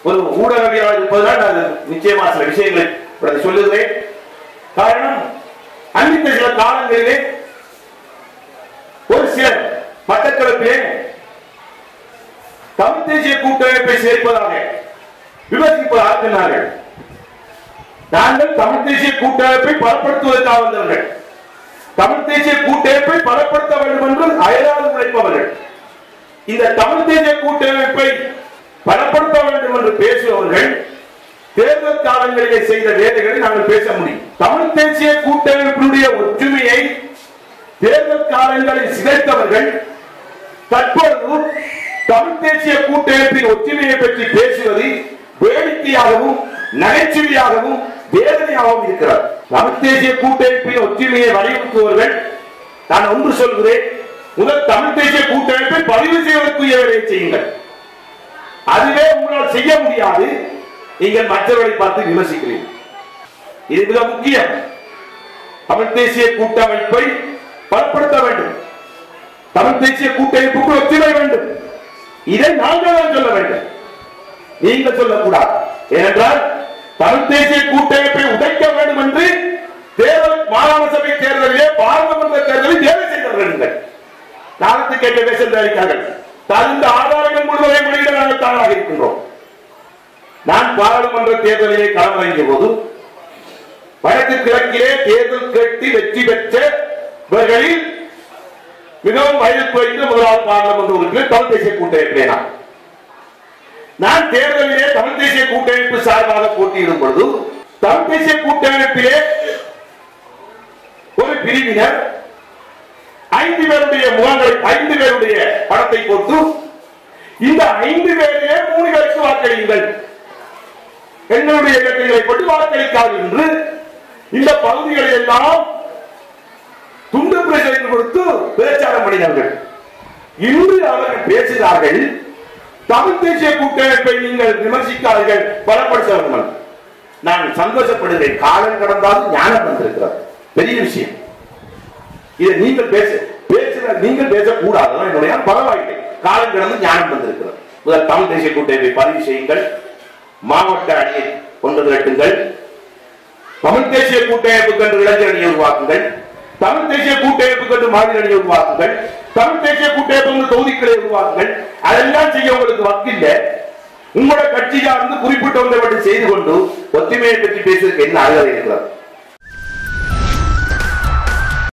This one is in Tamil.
ஒரு ஊடகவியலாளர் இருப்பதனால் நான் நிச்சயமா சில விஷயங்களை இப்பொழுது சொல்லுகிறேன் காரணம் அன்றைய சில காலங்களிலே ஒரு சிலர் மட்டக்களப்பிலே தமிழ் தேசிய கூட்டமைப்பை சேர்ப்பதாக விமர்சிப்பதாக சொன்னார்கள் நாங்கள் தமிழ் தேசிய கூட்டமைப்பை பலப்படுத்துவதற்காக வந்தவர்கள் தமிழ் தேசிய கூட்டமைப்பை பலப்படுத்த வேண்டும் என்று அயராது உழைப்பவர்கள் இந்த தமிழ் தேசிய கூட்டமைப்பை பலப்படுத்த வேண்டும் என்று பேசுபவர்கள் தேர்தல் காலங்களிலே செய்த வேலைகளை நாங்கள் பேச முடியும் தமிழ் தேசிய கூட்டமைப்பினுடைய ஒற்றுமையை தேர்தல் காலங்களில் சிதைத்தவர்கள் தற்பொழுது தமிழ் தேசிய கூட்டமைப்பின் ஒற்றுமையை பற்றி பேசுவது வேடிக்கையாகவும் நகைச்சுவையாகவும் வேதனையாகவும் இருக்கிறார் தமிழ் தேசிய கூட்டமைப்பின் ஒற்றுமையை வலியுறுத்துவர்கள் நான் ஒன்று சொல்கிறேன் முதல் தமிழ் தேசிய கூட்டமைப்பை பதிவு செய்வதற்குரிய வேலையை செய்யுங்கள் அதுவே உங்களால் செய்ய முடியாது நீங்கள் மற்றவர்களை பார்த்து விமர்சிக்கிறீர்கள் இது மிக முக்கியம் தமிழ் தேசிய கூட்டமைப்பை பலப்படுத்த வேண்டும் தமிழ் தேசிய கூட்டமைப்புக்கு ஒத்துழை வேண்டும் இதை நாங்கள் தான் சொல்ல வேண்டும் நீங்கள் சொல்லக்கூடாது ஏனென்றால் தமிழ் தேசிய கூட்டமைப்பை உடைக்க வேண்டும் என்று தேர்தல் மாகாண சபை தேர்தலிலே பாராளுமன்ற தேர்தலில் தேவை செய்தவர்கள் நீங்கள் நாளத்து கேட்ட பேசுகிறார்கள் தகுந்த ஆதாரங்கள் முழுவதையும் வெளியிட நாங்கள் தயாராக இருக்கின்றோம் நான் பாராளுமன்ற தேர்தலிலே களமிறங்கிய போது வடக்கு கிழக்கிலே தேர்தல் கேட்டு வெற்றி பெற்றவர்களில் மிகவும் வயது குறைந்த முதலாவது பாராளுமன்ற உறுப்பினர் தமிழ் தேசிய கூட்டமைப்பிலே நான் நான் தேர்தலிலே தமிழ் தேசிய கூட்டமைப்பு சார்பாக போட்டியிடும் பொழுது தமிழ் தேசிய கூட்டமைப்பிலே ஒரு பிரிவினர் ஐந்து பேருடைய முகங்களை ஐந்து பேருடைய படத்தை போட்டு இந்த ஐந்து பேரிலே மூணு பேருக்கு வாக்களியுங்கள் எங்களுடைய இலக்குகளை போட்டு வாக்களிக்காது என்று இந்த பகுதிகளை எல்லாம் துண்டு பிரச்சனை கொடுத்து பிரச்சாரம் பண்ணினார்கள் இன்று அவர்கள் பேசுகிறார்கள் தமிழ் தேசிய கூட்டமைப்பை நீங்கள் விமர்சிக்காதீர்கள் பலப்படுத்த வேண்டும் நான் சந்தோஷப்படுகிறேன் காலம் கடந்தாலும் ஞானம் வந்திருக்கிறது பெரிய விஷயம் இதை நீங்கள் பேச பேசுற நீங்கள் பேசக்கூடாது அதான் என்னுடைய பரவாயில்லை காலம் கடந்து ஞானம் வந்திருக்கிறது முதல் தமிழ் தேசிய கூட்டமைப்பை பதிவு செய்யுங்கள் மாவட்ட அணியை கொண்டு திரட்டுங்கள் தமிழ் தேசிய கூட்டமைப்புக்கு என்று இளைஞர் அணியை உருவாக்குங்கள் தமிழ் தேசிய கூட்டமைப்புக்கு என்று மாதிரி அணியை உருவாக்குங்கள் தமிழ் தேசிய கூட்டமைப்பு என்று தொகுதிகளை உருவாக்குங்கள் அதெல்லாம் செய்ய உங்களுக்கு வக்கில்ல உங்களோட கட்சியா இருந்து குறிப்பிட்ட ஒன்றை மட்டும் செய்து கொண்டு ஒத்துமையை பற்றி பேசுவதற்கு என்ன அருகதை இருக்கிறது